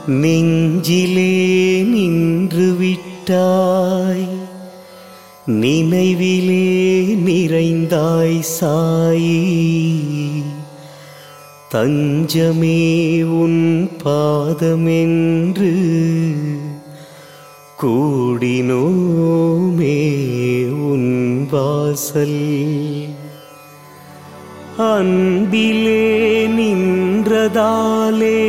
நெஞ்சிலே நின்று விட்டாய் நினைவிலே நிறைந்தாய் சாயி தஞ்சமே உன் பாதமென்று கூடினோமே உன் வாசல் அன்பிலே நின்றதாலே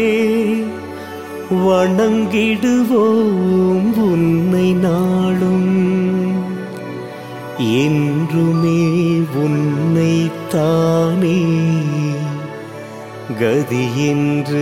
வணங்கிடுவோம் உன்னை நாளும் என்றுமே உன்னை தானே கதி என்று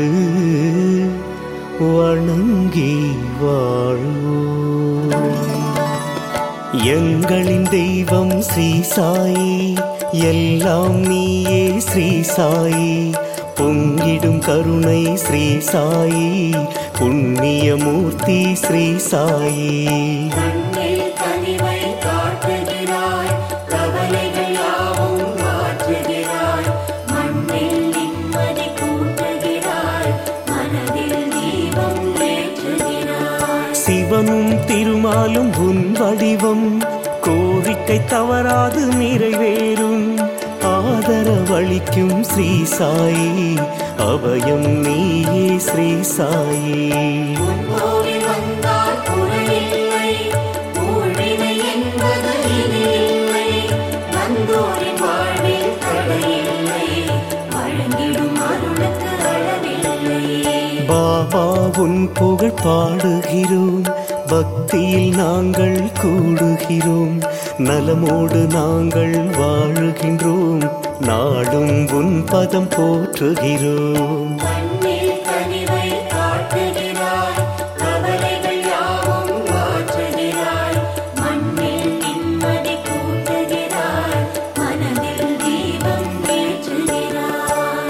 வணங்கி வாழ்வோம் எங்களின் தெய்வம் ஸ்ரீ சாயி எல்லாம் நீயே ஸ்ரீ சாயி பொங்கிடும் கருணை ஸ்ரீ சாயி புண்ணியமூர்த்தி ஸ்ரீ சாயி கண்ணில் கனிவை காட்டுகிறாய் கவலைகள் யாவும் மாற்றுகிறாய் மண்ணில் நிம்மதி கூட்டுகிறாய் மனதில் தீபம் ஏற்றுகிறாய் சிவனும் திருமாலும் உன் வடிவம் கோரிக்கை தவறாது நிறைவேறும் ஆதரவளிக்கும் ஸ்ரீ சாயி அபயம் நீயே ஸ்ரீ சாயி கோவில் வந்தால் குறையில்லை ஊழ்வினை என்பது இனி இல்லை வந்தோரின் வாழ்வில் தடையில்லை வழங்கிடும் அருளுக்கு அளவில்லை பாபா உன் புகழ் பாடுகிறோம் பக்தியில் நாங்கள் கூடுகிறோம் நலமோடு நாங்கள் வாழுகின்றோம் நாடும் உன் பதம் போற்றுகிறோம் கண்ணில் கனிவை காட்டுகிறாய் கவலைகள் யாவும் மாற்றுகிறாய் மண்ணில் நிம்மதி கூட்டுகிறாய் மனதில் தீபம் ஏற்றுகிறாய்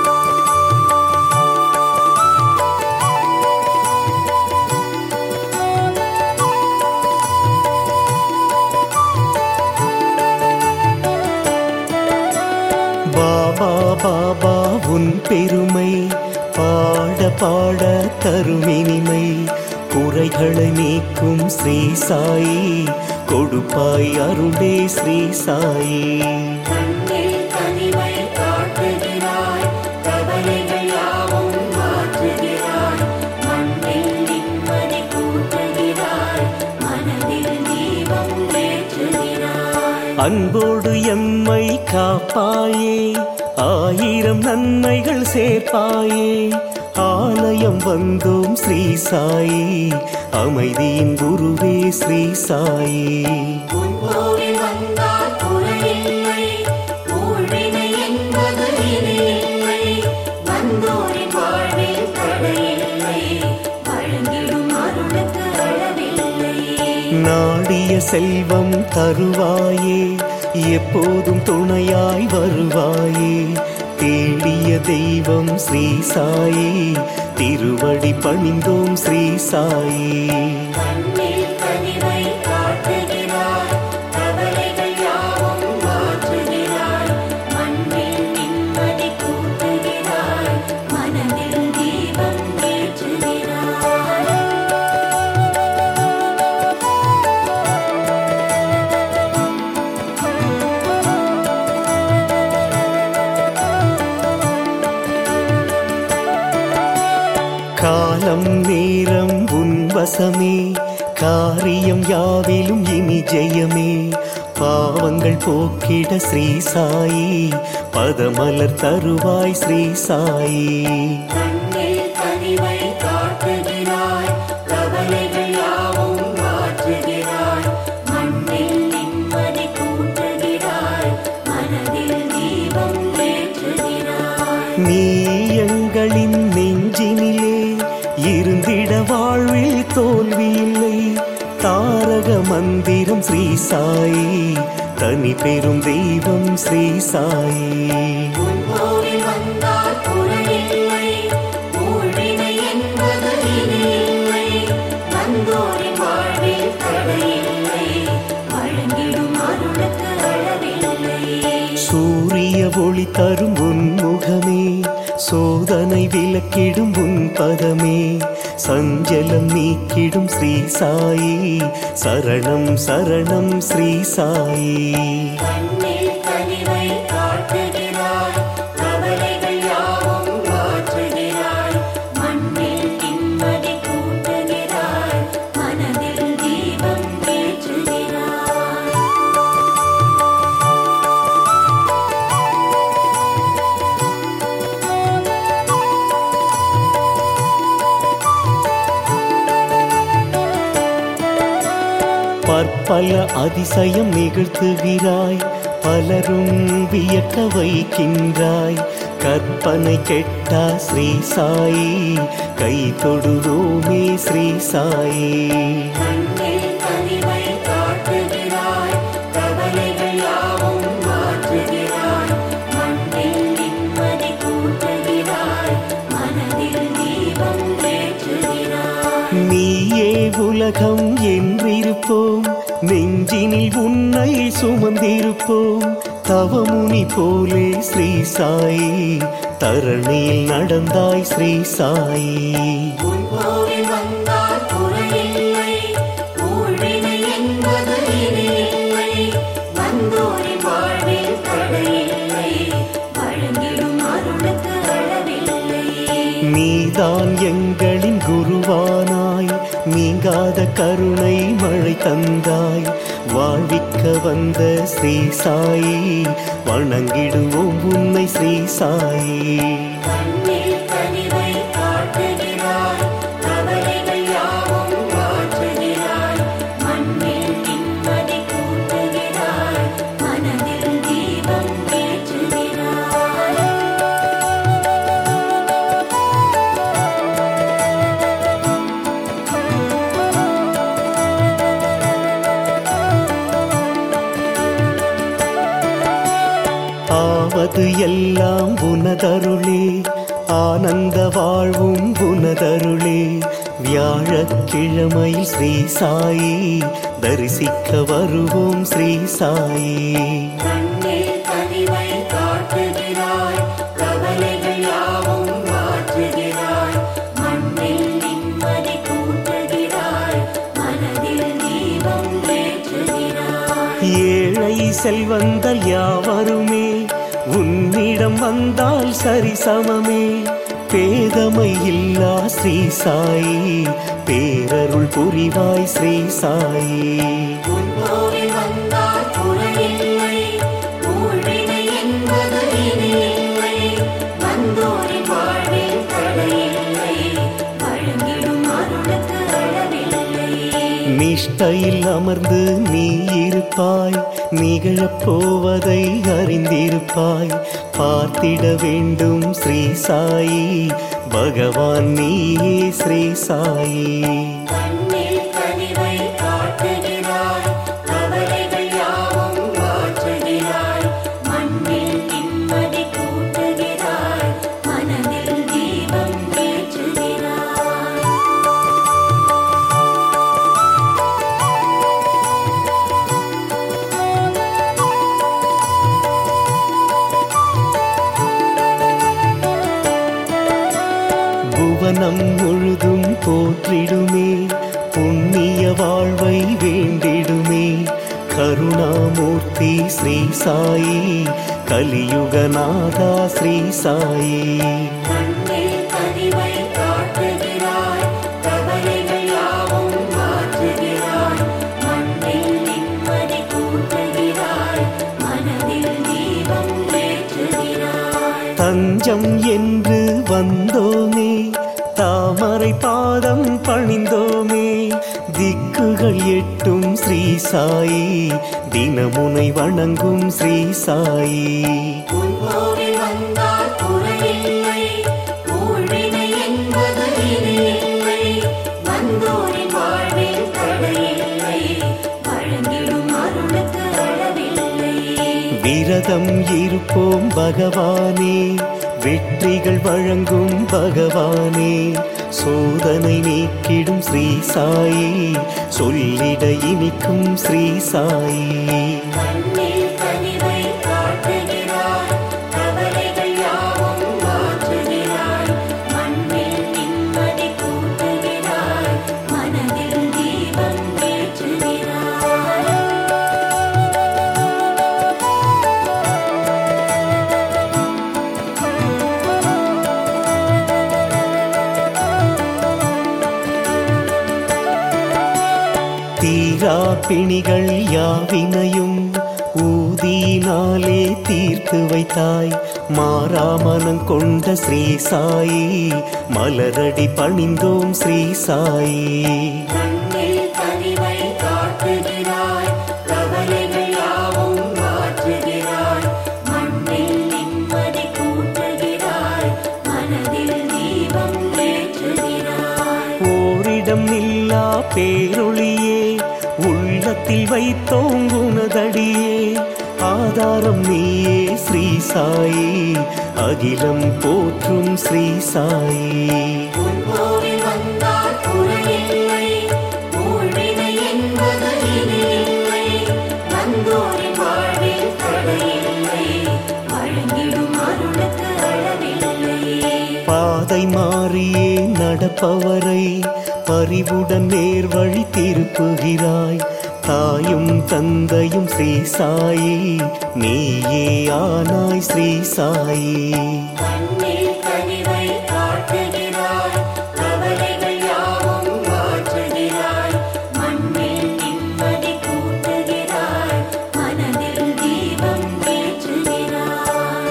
பாபா பாபா உன் பெருமை பாட பாட தருமினிமை குறைகளை நீக்கும் ஸ்ரீ சாயி கொடுப்பாய் அருளே ஸ்ரீ சாயி கண்ணில் கனிவை காட்டுகிறாய் கவலைகள் யாவும் மாற்றுகிறாய் மண்ணில் நிம்மதி கூட்டுகிறாய் மனதில் தீபம் ஏற்றுகிறாய் அன்போடு எம்மை காப்பாயே ஆயிரம் நன்மைகள் சேர்ப்பாயே ஆலயம் வந்தோம் ஸ்ரீ சாயி அமைதியின் குருவே ஸ்ரீ சாயி உன் கோவில் வந்தால் குறையில்லை ஊழ்வினை என்பது இனி இல்லை வந்தோரின் வாழ்வில் தடையில்லை வழங்கிடும் அருளுக்கு அளவில்லை நாடிய செல்வம் தருவாயே எப்போதும் துணையாய் வருவாயே தேடிய தெய்வம் ஸ்ரீ சாயி திருவடி பணிந்தோம் ஸ்ரீ சாயி கண்ணில் கனிவை காட்டுகிறாய் கவலைகள் யாவும் மாற்றுகிறாய் மண்ணில் நிம்மதி கூட்டுகிறாய் மனதில் தீபம் ஏற்றுகிறாய் காலம் நேரம் உன் வசமே காரியம் யாவிலும் இனி ஜெயமே பாவங்கள் போக்கிட ஸ்ரீ சாயி பதமலர் தருவாய் ஸ்ரீ சாயி கண்ணில் கனிவை காட்டுகிறாய் கவலைகள் யாவும் மாற்றுகிறாய் மண்ணில் நிம்மதி கூட்டுகிறாய் மனதில் தீபம் ஏற்றுகிறாய் நீ எங்களின் நெஞ்சினிலே இருந்திட வாழ்வில் தோல்வியில்லை தாரக மந்திரம் ஸ்ரீ சாயி தனி பெரும் தெய்வம் ஸ்ரீ சாயி உன் கோவில் வந்தால் குறையில்லை ஊழ்வினை என்பது இனி இல்லை வந்தோரின் வாழ்வில் தடையில்லை வழங்கிடும் அருளுக்கு அளவில்லை சூரிய ஒளி தரும் உன் முகமே சோதனை விலக்கிடும் உன் பதமே சஞ்சலம் நீக்கிடும் ஸ்ரீ சாயி சரணம் சரணம் ஸ்ரீ சாயி கண்ணில் கனிவை காட்டுகிறாய் கவலைகள் யாவும் மாற்றுகிறாய் மண்ணில் நிம்மதி கூட்டுகிறாய் மனதில் தீபம் ஏற்றுகிறாய் பற்பல அதிசயம் நிகழ்த்துகிறாய் பலரும் வியக்க வைக்கின்றாய் கற்பனை கெட்டா ஸ்ரீ சாயி கை தொடுவோமே ஸ்ரீ சாயி கண்ணில் கனிவை காட்டுகிறாய் கவலைகள் யாவும் மாற்றுகிறாய் மண்ணில் நிம்மதி கூட்டுகிறாய் மனதில் தீபம் ஏற்றுகிறாய் நீயே உலகம் என்றிருப்போம் நெஞ்சினில் உன்னை சுமந்திருப்போம் தவமுனி போலே ஸ்ரீ சாயி தரணியில் நடந்தாய் ஸ்ரீ சாயி உன் கோவில் வந்தால் குறையில்லை ஊழ்வினை என்பது இனி இல்லை வந்தோரின் வாழ்வில் தடையில்லை வழங்கிடும் அருளுக்கு அளவில்லை நீதான் எங்களின் குருவானாய் நீங்காத கருணை மழை தந்தாய் வாழ்விக்க வந்த ஸ்ரீ சாயி வணங்கிடுவோம் உன்னை ஸ்ரீ சாயி கண்ணில் கனிவை காட்டுகிறாய் கவலைகள் யாவும் மாற்றுகிறாய் மண்ணில் நிம்மதி கூட்டுகிறாய் மனதில் தீபம் ஏற்றுகிறாய் ஆவது எல்லாம் உனதருளே ஆனந்த வாழ்வும் உனதருளே வியாழக்கிழமை ஸ்ரீ சாயி தரிசிக்க வருவோம் ஸ்ரீ சாயி கண்ணில் கனிவை காட்டுகிறாய் கவலைகள் யாவும் மாற்றுகிறாய் மண்ணில் நிம்மதி கூட்டுகிறாய் மனதில் தீபம் ஏற்றுகிறாய் ஏழை செல்வந்தல் யாவருமே உன்னிடம் வந்தால் சரிசமமே பேதமை இல்லா ஸ்ரீ சாயி பேரருள் புரிவாய் ஸ்ரீ சாயி உன் கோவில் வந்தால் குறையில்லை ஊழ்வினை என்பது இனி இல்லை வந்தோரின் வாழ்வில் தடையில்லை வழங்கிடும் அருளுக்கு அளவில்லை நிஷ்டையில் அமர்ந்து நீ இருப்பாய் நிகழப் போவதை அறிந்திருப்பாய் பார்த்திட வேண்டும் ஸ்ரீ சாயி பகவான் நீயே ஸ்ரீ சாயி கண்ணில் கனிவை காட்டுகிறாய் கவலைகள் யாவும் மாற்றுகிறாய் மண்ணில் நிம்மதி கூட்டுகிறாய் மனதில் தீபம் ஏற்றுகிறாய் புவனம் முழுதும் போற்றிடுமே புண்ணிய வாழ்வை வேண்டிடுமே கருணாமூர்த்தி ஸ்ரீ சாயி கலியுகநாதா ஸ்ரீ சாயி கண்ணில் கனிவை காட்டுகிறாய் கவலைகள் யாவும் மாற்றுகிறாய் மண்ணில் நிம்மதி கூட்டுகிறாய் மனதில் தீபம் ஏற்றுகிறாய் தஞ்சம் என்று வந்தோமே தாமரை பாதம் பணிந்தோமே திக்குகள் எட்டும் ஸ்ரீ சாயி தினமுனை வணங்கும் ஸ்ரீ சாயி உன் கோவில் வந்தால் குறையில்லை ஊழ்வினை என்பது இனி இல்லை வந்தோரின் வாழ்வில் தடையில்லை வழங்கிடும் அருளுக்கு அளவில்லை விரதம் இருப்போம் பகவானே வெற்றிகள் வழங்கும் பகவானே சோதனை நீக்கிடும் ஸ்ரீ சாயி சொல்லிட இனிக்கும் ஸ்ரீ சாயி கண்ணில் கனிவை காட்டுகிறாய் கவலைகள் யாவும் மாற்றுகிறாய் தீரா பிணிகள் யாவினையும் ஊதியினாலே தீர்த்து வைத்தாய் மாறாமனம் கொண்ட ஸ்ரீ சாயி மலரடி பணிந்தோம் ஸ்ரீ சாயி கண்ணில் கனிவை காட்டுகிறாய் கவலைகள் யாவும் மாற்றுகிறாய் மண்ணில் நிம்மதி கூட்டுகிறாய் மனதில் தீபம் ஏற்றுகிறாய் ஓரிடம் இல்லா பேரொளியே உள்ளத்தில் வைத்தோங்குனதடியே ஆதாரம் நீயே ஸ்ரீ சாயி அகிலம் போற்றும் ஸ்ரீ சாயி உன் கோவில் வந்தால் குறையில்லை ஊழ்வினை என்பது இனி இல்லை வந்தோரின் வாழ்வில் தடையில்லை வழங்கிடும் அருளுக்கு அளவில்லை பாதை மாறியே நடப்பவரை பரிவுடன் நேர் வழி திருப்புகிறாய் தாயும் தந்தையும் ஸ்ரீ சாயி நீயே ஆனாய் ஸ்ரீ சாயி கண்ணில் கனிவை காட்டுகிறாய் கவலைகள் யாவும் மாற்றுகிறாய் மண்ணில் நிம்மதி கூட்டுகிறாய் மனதில் தீபம் ஏற்றுகிறாய்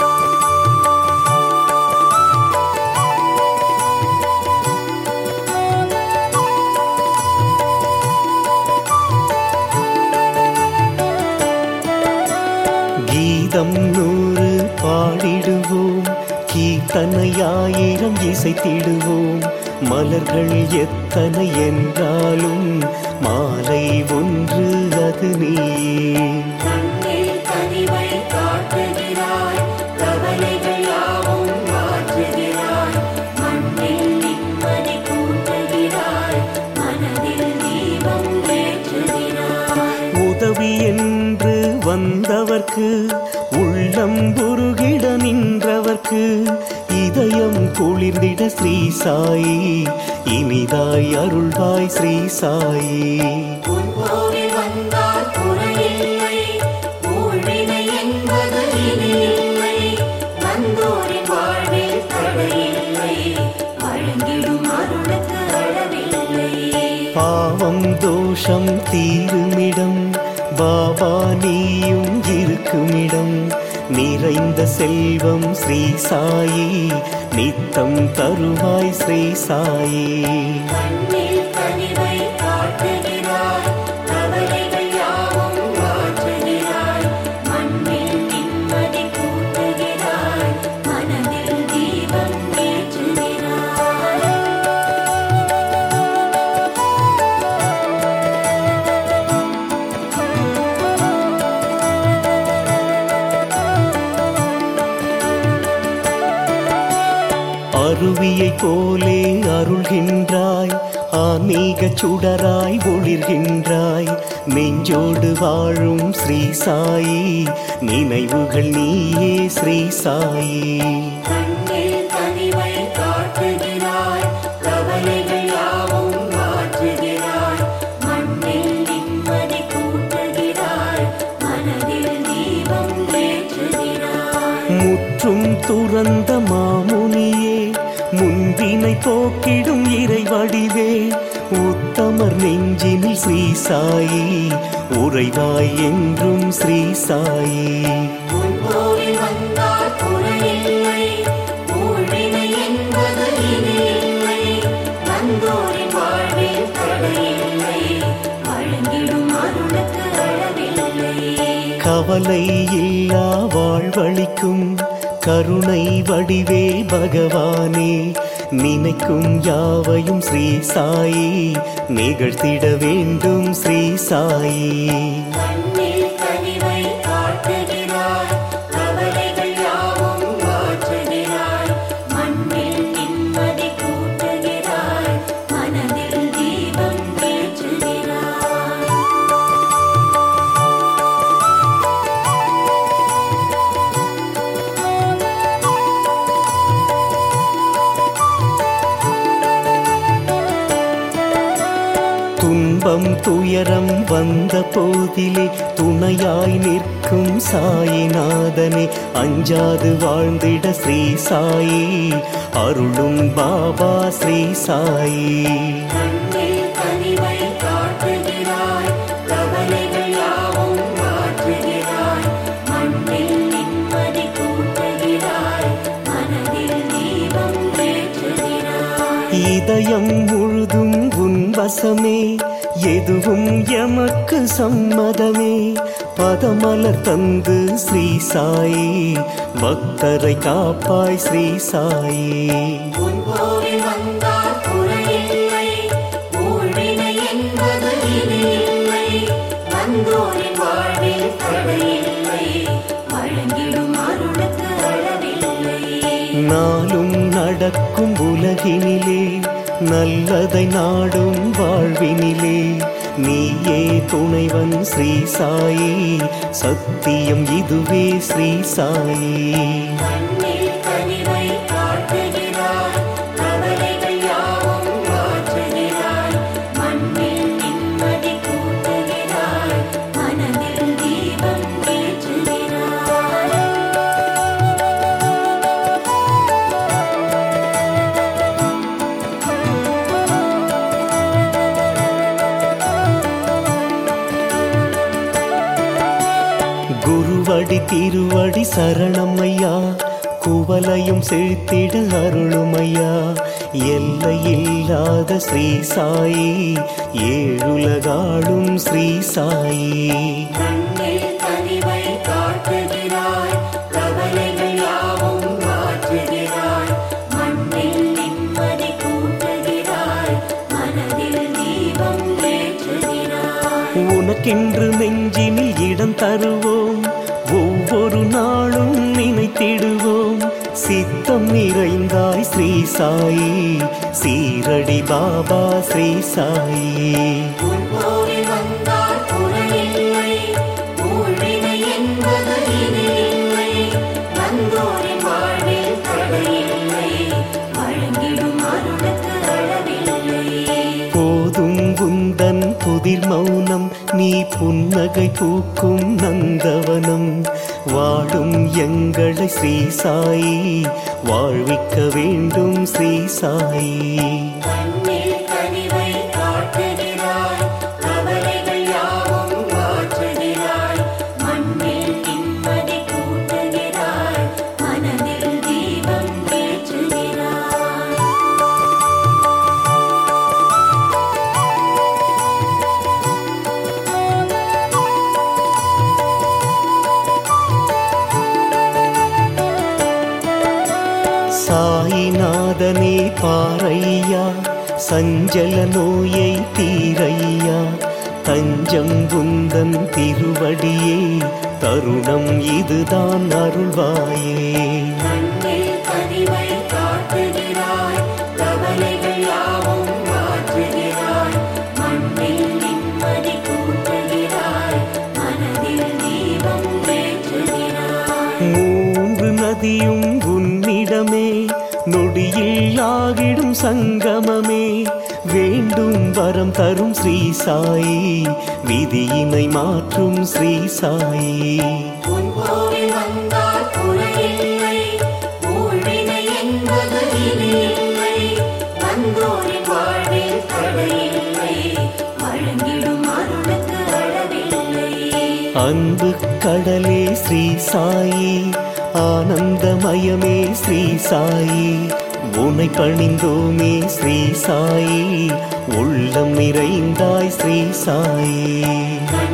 கீதம் நூறு பாடிடுவோம் கீர்த்தனையாயிரம் இசைத்திடுவோம் மலர்கள் எத்தனை என்றாலும் மாலை ஒன்று அது நீயே கண்ணில் கனிவை காட்டுகிறாய் கவலைகள் யாவும் மாற்றுகிறாய் மண்ணில் நிம்மதி கூட்டுகிறாய் மனதில் தீபம் ஏற்றுகிறாய் உதவி என்று வந்தவர்க்கு உள்ளம் உருகிட நின்றவர்க்கு இதயம் குளிர்ந்திட ஸ்ரீ சாயி இனிதாய் அருள்வாய் ஸ்ரீ சாயி உன் கோவில் வந்தால் குறையில்லை ஊழ்வினை என்பது இனி இல்லை வந்தோரின் வாழ்வில் தடையில்லை வழங்கிடும் அருளுக்கு அளவில்லை பாவம் தோஷம் தீருமிடம் பாபா நீயும் இருக்குமிடம் நிறைந்த செல்வம் ஸ்ரீ சாயி நித்தம் தருவாய் ஸ்ரீ சாயி கண்ணில் கனிவை காட்டுகிறாய் கவலைகள் யாவும் மாற்றுகிறாய் மண்ணில் நிம்மதி கூட்டுகிறாய் மனதில் தீபம் ஏற்றுகிறாய் அருவியைப் போலே அருள்கின்றாய் ஆன்மீக சுடராய் ஒளிர்கின்றாய் நெஞ்சோடு வாழும் ஸ்ரீ சாயி நினைவுகள் நீயே ஸ்ரீ சாயி கண்ணில் கனிவை காட்டுகிறாய் கவலைகள் யாவும் மாற்றுகிறாய் மண்ணில் நிம்மதி கூட்டுகிறாய் மனதில் தீபம் ஏற்றுகிறாய் முற்றும் துறந்த மாமுனியே முன்பினை போக்கிடும் இறை வடிவே உத்தமர் நெஞ்சினில் ஸ்ரீ சாயி உறைவாய் என்றும் ஸ்ரீ சாயி உன் கோவில் வந்தால் குறையில்லை ஊழ்வினை என்பது இனி இல்லை வந்தோரின் வாழ்வில் தடையில்லை வழங்கிடும் அருளுக்கு அளவில்லை கவலை இல்லா வாழ்வழிக்கும் கருணை வடிவே பகவானே நினைக்கும் யாவையும் ஸ்ரீ சாயி நிகழ்த்திட வேண்டும் ஸ்ரீ சாயி கண்ணில் கனிவை காட்டுகிறாய் கவலைகள் யாவும் மாற்றுகிறாய் மண்ணில் நிம்மதி கூட்டுகிறாய் மனதில் தீபம் ஏற்றுகிறாய் துன்பம் துயரம் வந்த போதிலே துணையாய் நிற்கும் சாயிநாதனே அஞ்சாது வாழ்ந்திட ஸ்ரீ சாயி அருளும் பாபா ஸ்ரீ சாயி கண்ணில் கனிவை காட்டுகிறாய் இதயம் முழுதும் உன் வசமே எதுவும் எமக்கு சம்மதமே பதமலர் தந்து ஸ்ரீ சாயி பக்தரை காப்பாய் ஸ்ரீ சாயி உன் கோவில் வந்தால் குறையில்லை ஊழ்வினை என்பது இனி இல்லை வந்தோரின் வாழ்வில் தடையில்லை வழங்கிடும் அருளுக்கு அளவில்லை நாளும் நடக்கும் உலகினிலே நல்லதை நாடும் வாழ்வினிலே நீயே துணைவன் ஸ்ரீ சாயி சத்தியம் இதுவே ஸ்ரீ சாயி மண்ணில் கனிவை காட்டுகிறாய் கவலைகள் யாவும் மாற்றுகிறாய் மண்ணில் நிம்மதி கூட்டுகிறாய் மனதில் தீபம் ஏற்றுகிறாய் குருவடி திருவடி சரணமையா குவலையும் செழித்திட அருளுமையா எல்லையில்லாத ஸ்ரீ சாயி ஏழுலகாளும் ஸ்ரீ சாயி மண்ணில் கனிவை காட்டுகிறாய் கவலைகள் யாவும் மாற்றுகிறாய் மண்ணில் நிம்மதி கூட்டுகிறாய் மனதில் தீபம் ஏற்றுகிறாய் உனக்கென்று நெஞ்சினில் இடம் தருவோம் ஒவ்வொரு நாளும் நினைத்திடுவோம் சித்தம் நிறைந்தாய் ஸ்ரீ சாயி சீரடி பாபா ஸ்ரீ சாயி உன் கோவில் வந்தால் குறையில்லை ஊழ்வினை என்பது இனி இல்லை வந்தோரின் வாழ்வில் தடையில்லை வழங்கிடும் அருளுக்கு அளவில்லை போதும் குந்தன் புதிர் மௌனம் நீ புன்னகை பூக்கும் நந்தவனம் வாடும் எங்களை ஸ்ரீ சாயி வாழ்விக்க வேண்டும் ஸ்ரீ சாயி மண்ணில் கனிவை காட்டுகிறாய் கவலைகள் யாவும் மாற்றுகிறாய் மண்ணில் நிம்மதி கூட்டுகிறாய் மனதில் தீபம் ஏற்றுகிறாய் சாயிநாதனே பாரையா சஞ்சல நோயை தீரையா தஞ்சம் குந்தன் திருவடியே தருணம் இதுதான் அருள்வாயே மண்ணில் கனிவை காட்டுகிறாய் கவலைகள் யாவும் மாற்றுகிறாய் மண்ணில் நிம்மதி கூட்டுகிறாய் மனதில் தீபம் ஏற்றுகிறாய் மூன்று நதியும் உன்னிடமே நொடியில் ஆகிடும் சங்கமமே வேண்டும் வரம் தரும் ஸ்ரீ சாயி விதியினை மாற்றும் ஸ்ரீ சாயி உன் கோவில் வந்தால் குறையில்லை ஊழ்வினை என்பது இனி இல்லை வந்தோரின் வாழ்வில் தடையில்லை வழங்கிடும் அருளுக்கு அளவில்லை அன்பு கடலே ஸ்ரீ சாயி ஆனந்தமயமே ஸ்ரீ சாயி உனை பணிந்தோமே ஸ்ரீ சாயி உள்ளம் நிறைந்தாய் ஸ்ரீ சாயி மண்ணில்